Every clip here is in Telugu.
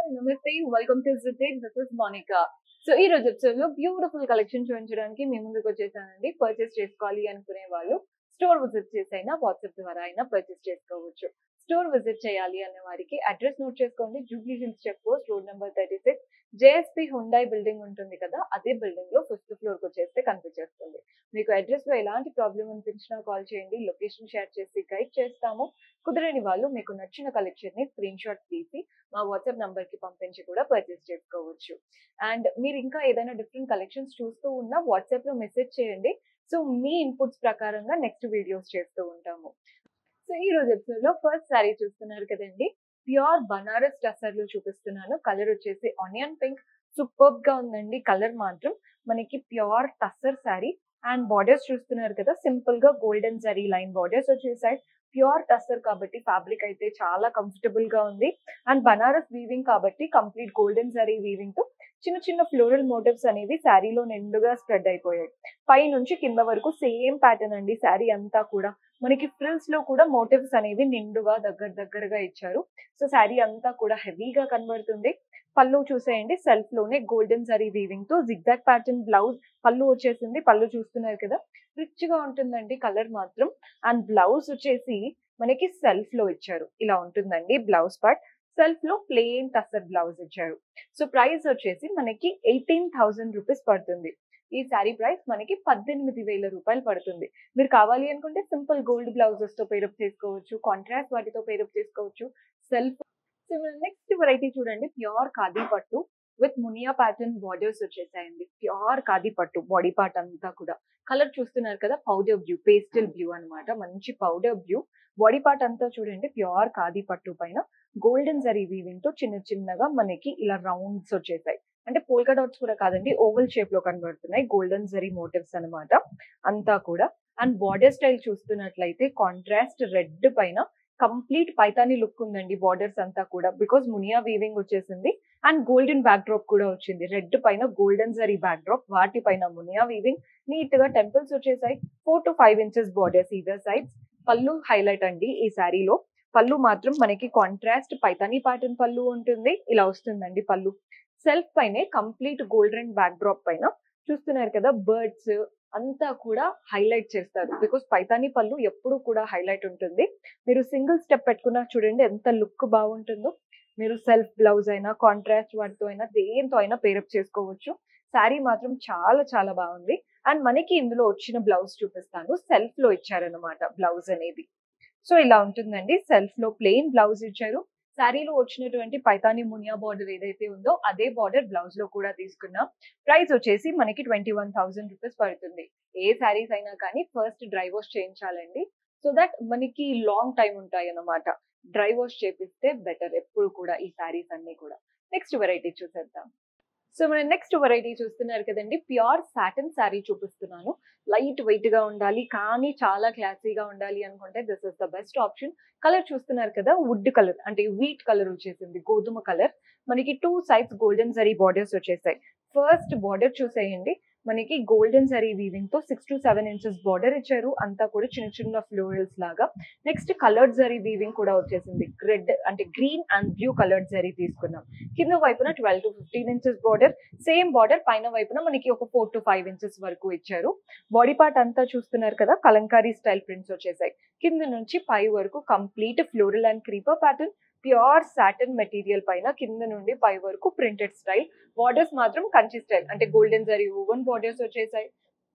నమస్తే వెల్కమ్ టు జిటేక్ దిస్ ఇస్ మోనికా సో ఈ రోజు ఎపిసోడ్ లో బ్యూటిఫుల్ కలెక్షన్ చూపించడానికి మీ ముందుకు వచ్చేసానండి పర్చేస్ చేసుకోవాలి అనుకునే వాళ్ళు స్టోర్ విజిట్ చేసైనా వాట్సాప్ ద్వారా అయినా పర్చేస్ చేసుకోవచ్చు స్టోర్ విజిట్ చేయాలి అనే వారికి అడ్రస్ నోట్ చేసుకోండి Jubilee Hills check post road number thirty six JSP Hyundai building ఉంటుంది కదా అదే బిల్డింగ్ లో ఫిఫ్త్ ఫ్లోర్ కి వచ్చేస్తే కనిపించేస్తుంది మీకు అడ్రస్ లో ఎలాంటి ప్రాబ్లం అనిపించినా కాల్ చేయండి లొకేషన్ షేర్ చేసి గైడ్ చేస్తాము కుదరని వాళ్ళు మీకు నచ్చిన కలెక్షన్ ని స్క్రీన్ షాట్ తీసి మా వాట్సాప్ నంబర్ కి పంపించి కూడా పర్చేస్ చేసుకోవచ్చు అండ్ మీరు ఇంకా ఏదైనా డిఫరెంట్ కలెక్షన్స్ చూస్తూ ఉన్నా వాట్సాప్ లో మెసేజ్ చేయండి సో మీ ఇన్పుట్స్ ప్రకారంగా నెక్స్ట్ వీడియోస్ చేస్తూ ఉంటాము సో ఈ రోజు ఎపిసోడ్ లో ఫస్ట్ శారీ చూస్తున్నారు కదండి ప్యూర్ బనారస్ టసర్లు చూపిస్తున్నాను కలర్ వచ్చేసి ఆనియన్ పింక్ సూపర్ గా ఉందండి కలర్ మాత్రం మనకి pure tussar sari and borders చూస్తున్నారు కదా సింపుల్ గా గోల్డెన్ జరీ లైన్ బార్డర్స్ వచ్చేసాయి ప్యూర్ టస్సర్ కాబట్టి ఫ్యాబ్రిక్ అయితే చాలా కంఫర్టబుల్ గా ఉంది అండ్ బనారస్ వీవింగ్ కాబట్టి కంప్లీట్ గోల్డెన్ జరీ వీవింగ్ తో చిన్న చిన్న ఫ్లోరల్ మోటివ్స్ అనేవి శారీలో నిండుగా స్ప్రెడ్ అయిపోయాయి పై నుంచి కింద వరకు సేమ్ ప్యాటర్న్ అండి శారీ అంతా కూడా మనకి ఫ్రిల్స్ లో కూడా మోటివ్స్ అనేవి నిండుగా దగ్గర దగ్గరగా ఇచ్చారు సో శారీ అంతా కూడా హెవీగా కనబడుతుంది పళ్ళు చూసేయండి సెల్ఫ్ లోనే గోల్డెన్ జరీ వీవింగ్ తో జిగ్జాగ్ ప్యాటర్న్ బ్లౌజ్ పళ్ళు వచ్చేసింది పళ్ళు చూస్తున్నారు కదా రిచ్ గా ఉంటుందండి కలర్ మాత్రం అండ్ బ్లౌజ్ వచ్చేసి మనకి సెల్ఫ్ లో ఇచ్చారు ఇలా ఉంటుందండి బ్లౌజ్ పార్ట్ సెల్ఫ్ లో ప్లెయిన్ టసర్ బ్లౌజ్ ఇచ్చారు సో ప్రైస్ వచ్చేసి మనకి ఎయిటీన్ థౌసండ్ రూపీస్ పడుతుంది ఈ శారీ ప్రైస్ మనకి పద్దెనిమిది వేల రూపాయలు పడుతుంది మీరు కావాలి అనుకుంటే సింపుల్ గోల్డ్ బ్లౌజెస్ తో పేరప్ చేసుకోవచ్చు కాంట్రాస్ట్ వాటితో పేరప్ చేసుకోవచ్చు సెల్ఫ్ నెక్స్ట్ వెరైటీ చూడండి ప్యూర్ ఖాదీ పట్టు విత్ మునియా ప్యాటర్న్ బార్డర్స్ వచ్చేసాయండి ప్యూర్ ఖాదీ పట్టు బాడీ పార్ట్ అంతా కూడా కలర్ చూస్తున్నారు కదా పౌడర్ బ్లూ పేస్టల్ బ్లూ అన్నమాట మంచి పౌడర్ బ్లూ బాడీ పార్ట్ అంతా చూడండి ప్యూర్ ఖాదీ పట్టు పైన గోల్డెన్ జరీ వీవింగ్ తో చిన్న చిన్నగా మనకి ఇలా రౌండ్స్ వచ్చేసాయి అంటే పోల్కా డాట్స్ కూడా కాదండి ఓవల్ షేప్ లో కనబడుతున్నాయి గోల్డెన్ జరీ మోటివ్స్ అన్నమాట అంతా కూడా అండ్ బార్డర్ స్టైల్ చూస్తున్నట్లయితే కాంట్రాస్ట్ రెడ్ పైన కంప్లీట్ పైతాని లుక్ ఉందండి బార్డర్స్ అంతా కూడా బికాస్ మునియా వీవింగ్ వచ్చేసింది అండ్ గోల్డెన్ బ్యాక్ డ్రాప్ కూడా వచ్చింది రెడ్ పైన గోల్డెన్ జరీ బ్యాక్ డ్రాప్ వాటి పైన మునియా వీవింగ్ నీట్ గా టెంపుల్స్ వచ్చేసాయి four to five inches borders either sides pallu highlight అండి ఈ శారీలో పళ్ళు మాత్రం మనకి కాంట్రాస్ట్ పైతానీ ప్యాటర్న్ పళ్ళు ఉంటుంది ఇలా వస్తుందండి పళ్ళు సెల్ఫ్ పైనే కంప్లీట్ గోల్డెన్ బ్యాక్ డ్రాప్ పైన చూస్తున్నారు కదా బర్డ్స్ అంతా కూడా హైలైట్ చేస్తారు బికాస్ పైతానీ పళ్ళు ఎప్పుడు కూడా హైలైట్ ఉంటుంది మీరు సింగిల్ స్టెప్ పెట్టుకున్నా చూడండి ఎంత లుక్ బాగుంటుందో మీరు సెల్ఫ్ బ్లౌజ్ అయినా కాంట్రాస్ట్ వాటితో అయినా దేంతో అయినా పేరప్ చేసుకోవచ్చు శారీ మాత్రం చాలా చాలా బాగుంది అండ్ మనకి ఇందులో వచ్చిన బ్లౌజ్ చూపిస్తాను సెల్ఫ్ లో ఇచ్చారనమాట బ్లౌజ్ అనేది సో ఇలా ఉంటుందండి సెల్ఫ్ లో ప్లెయిన్ బ్లౌజ్ ఇచ్చారు శారీలో వచ్చినటువంటి పైతాని మునియా బార్డర్ ఏదైతే ఉందో అదే బార్డర్ బ్లౌజ్ లో కూడా తీసుకున్నాం ప్రైస్ వచ్చేసి మనకి ట్వంటీ వన్ థౌసండ్ రూపీస్ పడుతుంది ఏ శారీస్ అయినా కానీ ఫస్ట్ డ్రై వాష్ చేయించాలండి సో దట్ మనకి లాంగ్ టైం ఉంటాయి అన్నమాట డ్రై వాష్ చేపిస్తే బెటర్ ఎప్పుడు కూడా ఈ శారీస్ అన్ని కూడా నెక్స్ట్ వెరైటీ చూసేద్దాం సో మనం నెక్స్ట్ వెరైటీ చూస్తున్నారు కదండి ప్యూర్ సాటిన్ శారీ చూపిస్తున్నాను లైట్ వెయిట్ గా ఉండాలి కానీ చాలా క్లాసీగా ఉండాలి అనుకుంటే this is the best option colour చూస్తున్నారు కదా వుడ్ కలర్ అంటే వీట్ కలర్ వచ్చేసింది గోధుమ కలర్ మనకి two sides golden zari borders వచ్చేసాయి ఫస్ట్ బార్డర్ చూసేయండి మనకి గోల్డెన్ జరీ వీవింగ్ తో six to seven inches border ఇచ్చారు అంతా కూడా చిన్న చిన్న ఫ్లోరల్స్ లాగా నెక్స్ట్ కలర్డ్ జరీ వీవింగ్ కూడా వచ్చేసింది రెడ్ అంటే green and blue coloured zari తీసుకున్నాం కింద వైపున twelve to fifteen inches border same border పైన వైపున మనకి ఒక ఫోర్ టు ఫైవ్ ఇంచెస్ వరకు ఇచ్చారు బాడీ పార్ట్ అంతా చూస్తున్నారు కదా కలంకారీ స్టైల్ ప్రింట్స్ వచ్చేసాయి కింద నుంచి పై వరకు complete floral and creeper pattern pure satin material పైన కింద నుండి పై వరకు ప్రింటెడ్ స్టైల్ బార్డర్స్ మాత్రం కంచి స్టైల్ అంటే గోల్డెన్ జరీ ఓవెన్ బార్డర్స్ వచ్చేసాయి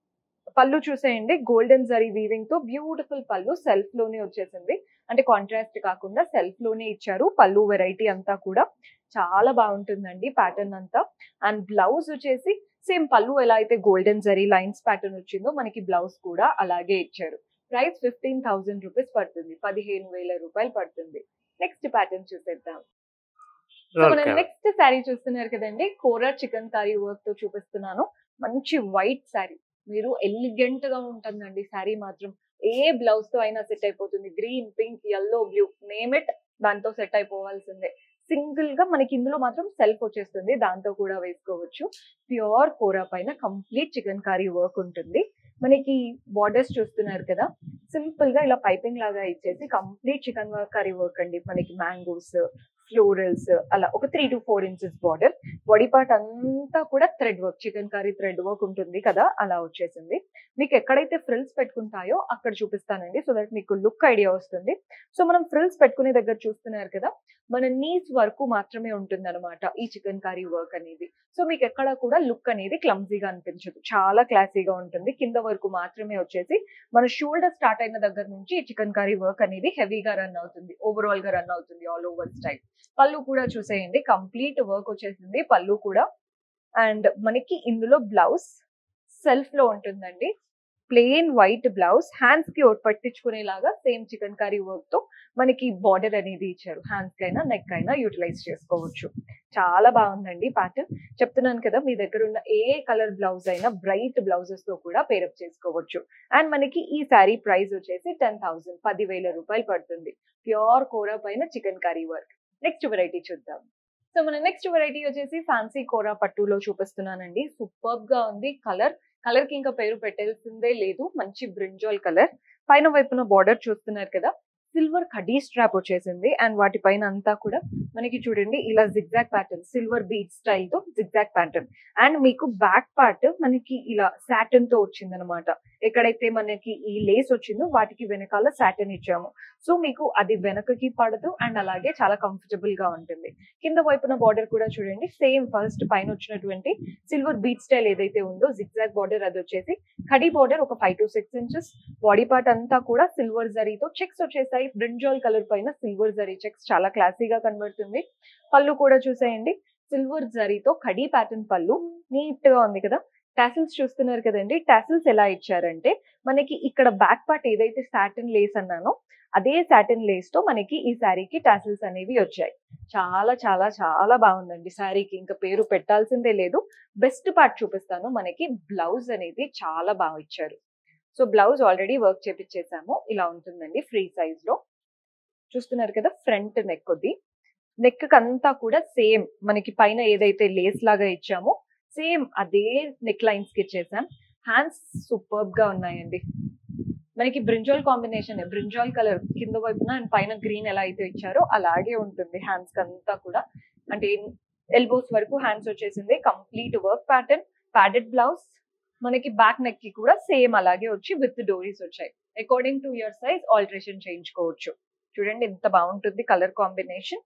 పళ్ళు చూసేయండి గోల్డెన్ జరీ వీవింగ్ తో బ్యూటిఫుల్ పళ్ళు సెల్ఫ్ లోనే వచ్చేసింది అంటే కాంట్రాస్ట్ కాకుండా సెల్ఫ్ లోనే ఇచ్చారు పళ్ళు వెరైటీ అంతా కూడా చాలా బాగుంటుందండి ప్యాటర్న్ అంతా అండ్ బ్లౌజ్ వచ్చేసి సేమ్ పళ్ళు ఎలా అయితే గోల్డెన్ జరీ లైన్స్ ప్యాటర్న్ వచ్చిందో మనకి బ్లౌజ్ కూడా అలాగే ఇచ్చారు ప్రైస్ ఫిఫ్టీన్ థౌసండ్ రూపీస్ పడుతుంది పదిహేను వేల రూపాయలు పడుతుంది నెక్స్ట్ ప్యాటర్న్ చూసేద్దాం సో మనం నెక్స్ట్ శారీ చూస్తున్నారు కదండి కోరా చికెన్ కర్రీ వర్క్ తో చూపిస్తున్నాను మంచి వైట్ శారీ మీరు ఎలిగెంట్ గా ఉంటుందండి శారీ మాత్రం ఏ బ్లౌజ్ తో అయినా సెట్ అయిపోతుంది green pink yellow blue name it దాంతో సెట్ అయిపోవాల్సిందే సింగిల్ గా మనకి ఇందులో మాత్రం సెల్ఫ్ వచ్చేస్తుంది దాంతో కూడా వేసుకోవచ్చు ప్యూర్ కోరా పైన కంప్లీట్ చికెన్ కర్రీ వర్క్ ఉంటుంది మనకి బార్డర్స్ చూస్తున్నారు కదా సింపుల్ గా ఇలా పైపింగ్ లాగా ఇచ్చేసి కంప్లీట్ చికెన్ కర్రీ వర్క్ అండి మనకి మ్యాంగోస్ ఫ్లోరల్స్ అలా ఒక three to four inches border body part అంతా కూడా thread work chikankari thread work ఉంటుంది కదా అలా వచ్చేసింది మీకు ఎక్కడైతే ఫ్రిల్స్ పెట్టుకుంటాయో అక్కడ చూపిస్తానండి సో దట్ మీకు లుక్ ఐడియా వస్తుంది సో మనం ఫ్రిల్స్ పెట్టుకునే దగ్గర చూస్తున్నారు కదా మన నీస్ వరకు మాత్రమే ఉంటుంది అనమాట ఈ చికెన్ కర్రీ వర్క్ అనేది సో మీకు ఎక్కడ కూడా లుక్ అనేది క్లమ్జీగా అనిపించదు చాలా క్లాసీగా ఉంటుంది కింద వరకు మాత్రమే వచ్చేసి మన షోల్డర్ స్టార్ట్ అయిన దగ్గర నుంచి చికెన్ కర్రీ వర్క్ అనేది హెవీగా రన్ అవుతుంది ఓవరాల్ గా రన్ అవుతుంది ఆల్ ఓవర్ స్టైల్ పళ్ళు కూడా చూసేయండి కంప్లీట్ వర్క్ వచ్చేసింది పళ్ళు కూడా అండ్ మనకి ఇందులో బ్లౌజ్ సెల్ఫ్ లో ఉంటుందండి ప్లెయిన్ వైట్ బ్లౌజ్ హ్యాండ్స్ కి ఒకటి పట్టించుకునేలాగా సేమ్ చికెన్ కర్రీ వర్క్ తో మనకి బార్డర్ అనేది ఇచ్చారు హ్యాండ్స్ కి అయినా నెక్ అయినా యూటిలైజ్ చేసుకోవచ్చు చాలా బాగుందండి ప్యాటర్న్ చెప్తున్నాను కదా మీ దగ్గర ఉన్న ఏ కలర్ బ్లౌజ్ అయినా బ్రైట్ బ్లౌజెస్ తో కూడా పేరప్ చేసుకోవచ్చు అండ్ మనకి ఈ శారీ ప్రైస్ వచ్చేసి టెన్ థౌసండ్ పదివేల రూపాయలు పడుతుంది ప్యూర్ కోరా పైన chikankari work next variety చూద్దాం సో మన నెక్స్ట్ వెరైటీ వచ్చేసి ఫ్యాన్సీ కోరా పట్టులో చూపిస్తున్నానండి సూపర్బ్ గా ఉంది కలర్ కలర్ కి ఇంకా పేరు పెట్టాల్సిందే లేదు మంచి బ్రింజాల్ కలర్ పైన వైపున బార్డర్ చూస్తున్నారు కదా సిల్వర్ కడీ స్ట్రాప్ వచ్చేసింది అండ్ వాటి పైన అంతా కూడా మనకి చూడండి ఇలా zigzag pattern silver bead style తో జిగ్జాక్ ప్యాటర్న్ అండ్ మీకు బ్యాక్ పార్ట్ మనకి ఇలా సాటన్ తో వచ్చింది అనమాట ఎక్కడైతే మనకి ఈ లేస్ వచ్చిందో వాటికి వెనకాల సాటన్ ఇచ్చాము సో మీకు అది వెనకకి పడదు అండ్ అలాగే చాలా కంఫర్టబుల్ గా ఉంటుంది కింద వైపున బార్డర్ కూడా చూడండి సేమ్ ఫస్ట్ పైన వచ్చినటువంటి సిల్వర్ బీట్ స్టైల్ ఏదైతే ఉందో జిగ్జాక్ బార్డర్ అది వచ్చేసి కడీ బార్డర్ ఒక five to six inches body part అంతా కూడా సిల్వర్ జరీతో చెక్స్ వచ్చేసాయి బ్రింజాల్ కలర్ పైన సిల్వర్ జరీ చెక్స్ చాలా క్లాసీగా కనబడుతుంది పళ్ళు కూడా చూసేయండి సిల్వర్ జరీతో కడీ ప్యాటర్న్ పళ్ళు నీట్ గా ఉంది కదా టాసిల్స్ చూస్తున్నారు కదండి టాసిల్స్ ఎలా ఇచ్చారంటే మనకి ఇక్కడ బ్యాక్ పార్ట్ ఏదైతే సాటిన్ లేస్ అన్నానో అదే సాటిన్ లేస్ తో మనకి ఈ శారీకి టాసిల్స్ అనేవి వచ్చాయి చాలా చాలా చాలా బాగుందండి శారీకి ఇంకా పేరు పెట్టాల్సిందే లేదు బెస్ట్ పార్ట్ చూపిస్తాను మనకి బ్లౌజ్ అనేది చాలా బాగా ఇచ్చారు సో బ్లౌజ్ ఆల్రెడీ వర్క్ చేపించేసాము ఇలా ఉంటుందండి ఫ్రీ సైజ్ లో చూస్తున్నారు కదా ఫ్రంట్ నెక్ ఇది నెక్ అంతా కూడా సేమ్ మనకి పైన ఏదైతే లేస్ లాగా ఇచ్చామో సేమ్ అదే నెక్ లైన్స్ కి ఇచ్చేసాం హ్యాండ్స్ సూపర్బ్ గా ఉన్నాయండి మనకి బ్రింజాల్ కాంబినేషన్ బ్రింజాల్ కలర్ కింద వైపున అండ్ పైన గ్రీన్ ఎలా అయితే ఇచ్చారో అలాగే ఉంటుంది హ్యాండ్స్ అంతా కూడా అంటే ఎల్బోస్ వరకు హ్యాండ్స్ వచ్చేసింది complete work pattern padded blouse మనకి బ్యాక్ నెక్ కి కూడా సేమ్ అలాగే వచ్చి విత్ డోరీస్ వచ్చాయి according to your size alteration చేయించుకోవచ్చు చూడండి ఎంత బాగుంటుంది కలర్ కాంబినేషన్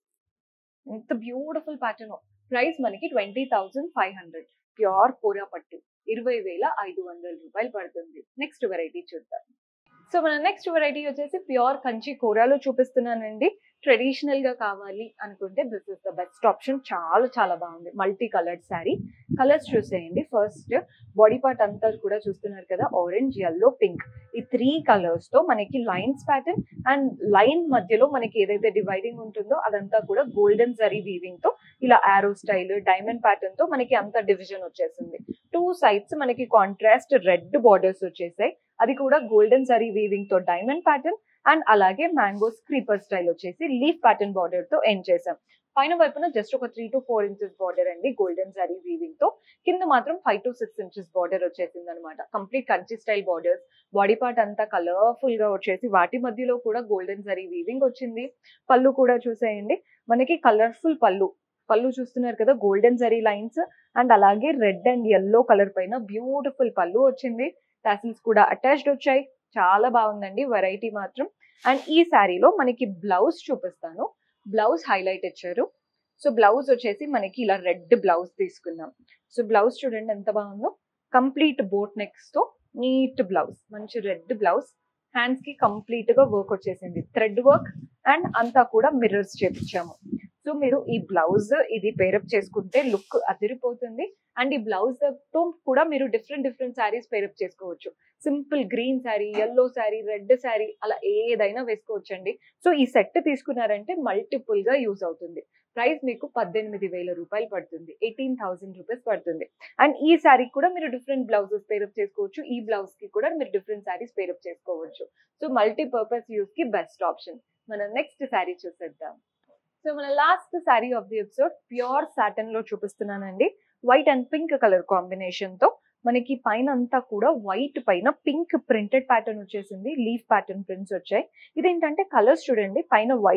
ఎంత బ్యూటిఫుల్ ప్యాటర్న్ ప్రైస్ మనకి twenty thousand five hundred pure kora పట్టు ఇరవై వేల ఐదు వందల రూపాయలు పడుతుంది నెక్స్ట్ వెరైటీ చూద్దాం సో మన నెక్స్ట్ వెరైటీ వచ్చేసి ప్యూర్ కంచి కూరలో చూపిస్తున్నానండి ట్రెడిషనల్ గా కావాలి అనుకుంటే this is the best option చాలా చాలా బాగుంది మల్టీ కలర్డ్ శారీ కలర్స్ చూసేయండి ఫస్ట్ బాడీ పార్ట్ అంతా కూడా చూస్తున్నారు కదా ఆరెంజ్ ఎల్లో పింక్ ఈ త్రీ కలర్స్ తో మనకి లైన్స్ ప్యాటర్న్ అండ్ లైన్ మధ్యలో మనకి ఏదైతే డివైడింగ్ ఉంటుందో అదంతా కూడా గోల్డెన్ జరీ వీవింగ్ తో ఇలా ఆరో స్టైల్ డైమండ్ ప్యాటర్న్ తో మనకి అంత డివిజన్ వచ్చేసింది టూ సైడ్స్ మనకి కాంట్రాస్ట్ రెడ్ బార్డర్స్ వచ్చేసాయి అది కూడా గోల్డెన్ జరీ వీవింగ్ తో డైమండ్ ప్యాటర్న్ అండ్ అలాగే మ్యాంగో స్క్రీపర్ స్టైల్ వచ్చేసి లీఫ్ ప్యాటర్న్ బార్డర్ తో ఎండ్ చేసాం పైన వైపున జస్ట్ ఒక three to four inches border అండి గోల్డెన్ జరీ వీవింగ్ తో కింద మాత్రం five to six inches border వచ్చేసింది అనమాట complete Kanchi style borders body part అంతా కలర్ఫుల్ గా వచ్చేసి వాటి మధ్యలో కూడా గోల్డెన్ జరీ వీవింగ్ వచ్చింది పళ్ళు కూడా చూసేయండి మనకి కలర్ఫుల్ పళ్ళు పళ్ళు చూస్తున్నారు కదా గోల్డెన్ జరీ లైన్స్ అండ్ అలాగే రెడ్ అండ్ ఎల్లో కలర్ పైన బ్యూటిఫుల్ పళ్ళు వచ్చింది టాసిల్స్ కూడా అటాచ్డ్ వచ్చాయి చాలా బాగుందండి వెరైటీ మాత్రం అండ్ ఈ శారీలో మనకి బ్లౌజ్ చూపిస్తాను బ్లౌజ్ హైలైట్ ఇచ్చారు సో బ్లౌజ్ వచ్చేసి మనకి ఇలా రెడ్ బ్లౌజ్ తీసుకున్నాం సో బ్లౌజ్ చూడండి ఎంత బాగుందో కంప్లీట్ బోట్ నెక్స్ తో నీట్ బ్లౌజ్ మంచి రెడ్ బ్లౌజ్ హ్యాండ్స్ కి కంప్లీట్ గా వర్క్ వచ్చేసింది థ్రెడ్ వర్క్ అండ్ అంతా కూడా మిర్రర్స్ చేపించాము సో మీరు ఈ బ్లౌజ్ ఇది పేరప్ చేసుకుంటే లుక్ అదిరిపోతుంది అండ్ ఈ బ్లౌజ్ తో కూడా మీరు డిఫరెంట్ డిఫరెంట్ శారీస్ పేరప్ చేసుకోవచ్చు simple green sari yellow sari red sari అలా ఏదైనా వేసుకోవచ్చండి సో ఈ సెట్ తీసుకున్నారంటే మల్టిపుల్ గా యూజ్ అవుతుంది ప్రైస్ మీకు పద్దెనిమిది వేల రూపాయలు పడుతుంది ఎయిటీన్ థౌసండ్ రూపీస్ పడుతుంది అండ్ ఈ శారీ కూడా మీరు డిఫరెంట్ బ్లౌజెస్ పేరప్ చేసుకోవచ్చు ఈ బ్లౌజ్ కి కూడా మీరు డిఫరెంట్ శారీస్ పేరప్ చేసుకోవచ్చు సో మల్టీ పర్పస్ యూస్ కి బెస్ట్ ఆప్షన్ మనం నెక్స్ట్ శారీ చూసేద్దాం సో మన last sari of the episode pure satin లో చూపిస్తున్నానండి white and pink colour combination తో మనకి పైన అంతా కూడా వైట్ పైన పింక్ ప్రింటెడ్ ప్యాటర్న్ వచ్చేసింది లీఫ్ ప్యాటర్న్ ప్రింట్స్ వచ్చాయి ఇదేంటంటే కలర్స్ చూడండి పైన వైట్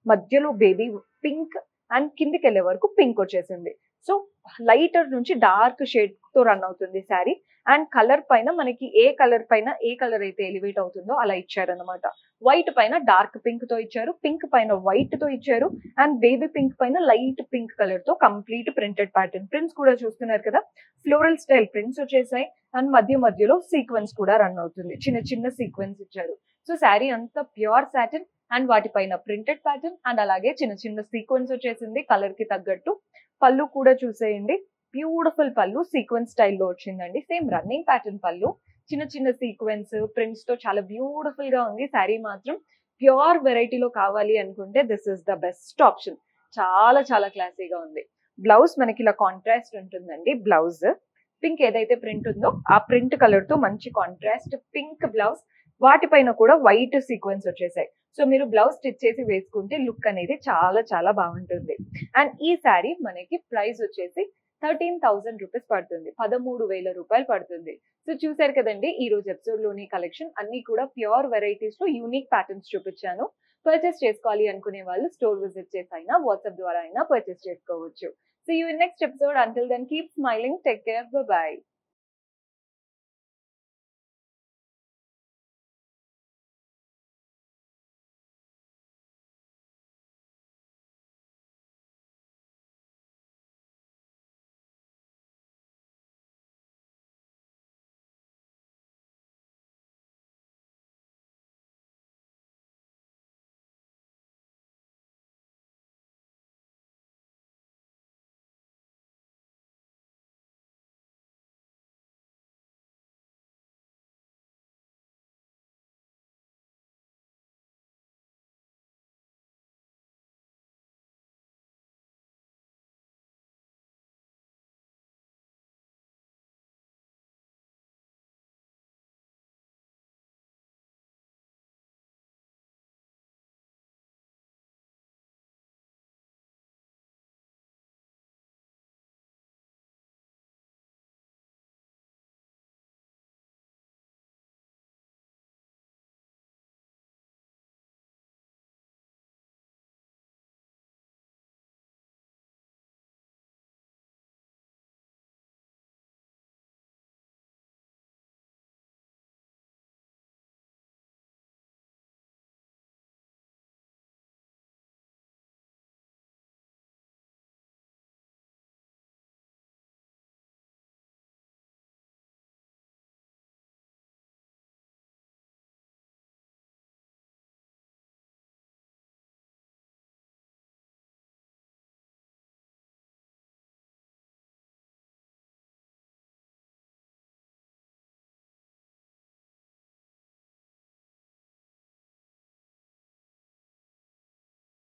మధ్యలో బేబీ పింక్ అండ్ కిందికి వెళ్ళే వరకు పింక్ వచ్చేసింది సో లైటర్ నుంచి డార్క్ షేడ్ తో రన్ అవుతుంది శారీ అండ్ కలర్ పైన మనకి ఏ కలర్ పైన ఏ కలర్ అయితే ఎలివేట్ అవుతుందో అలా ఇచ్చారనమాట వైట్ పైన డార్క్ పింక్ తో ఇచ్చారు పింక్ పైన వైట్ తో ఇచ్చారు అండ్ బేబీ పింక్ పైన లైట్ పింక్ కలర్ తో కంప్లీట్ ప్రింటెడ్ ప్యాటర్న్ ప్రింట్స్ కూడా చూస్తున్నారు కదా ఫ్లోరల్ స్టైల్ ప్రింట్స్ వచ్చేసాయి అండ్ మధ్య మధ్యలో సీక్వెన్స్ కూడా రన్ అవుతుంది చిన్న చిన్న సీక్వెన్స్ ఇచ్చారు సో శారీ అంతా ప్యూర్ సాటిన్ అండ్ వాటిపైన ప్రింటెడ్ ప్యాటర్న్ అండ్ అలాగే చిన్న చిన్న సీక్వెన్స్ వచ్చేసింది కలర్ కి తగ్గట్టు పళ్ళు కూడా చూసేయండి బ్యూటిఫుల్ పళ్ళు సీక్వెన్స్ స్టైల్లో వచ్చిందండి సేమ్ రన్నింగ్ ప్యాటర్న్ పళ్ళు చిన్న చిన్న సీక్వెన్స్ ప్రింట్స్ తో చాలా బ్యూటిఫుల్ గా ఉంది శారీ మాత్రం ప్యూర్ వెరైటీలో కావాలి అనుకుంటే this is the best option చాలా చాలా క్లాసీగా ఉంది బ్లౌజ్ మనకి ఇలా కాంట్రాస్ట్ ఉంటుందండి బ్లౌజ్ పింక్ ఏదైతే ప్రింట్ ఉందో ఆ ప్రింట్ కలర్ తో మంచి కాంట్రాస్ట్ పింక్ బ్లౌజ్ వాటిపైన కూడా వైట్ సీక్వెన్స్ వచ్చేసాయి సో మీరు బ్లౌజ్ స్టిచ్ చేసి వేసుకుంటే లుక్ అనేది చాలా చాలా బాగుంటుంది అండ్ ఈ శారీ మనకి ప్రైస్ వచ్చేసి థర్టీన్ థౌసండ్ రూపీస్ పడుతుంది పదమూడు వేల రూపాయలు పడుతుంది సో చూసారు కదండి ఈ రోజు ఎపిసోడ్ లోని కలెక్షన్ అన్ని కూడా ప్యూర్ వెరైటీస్ లో యూనిక్ ప్యాటర్న్స్ చూపించాను పర్చేస్ చేసుకోవాలి అనుకునే వాళ్ళు స్టోర్ విజిట్ చేసి అయినా వాట్సాప్ ద్వారా అయినా పర్చేస్ చేసుకోవచ్చు so you next episode until then keep smiling take care by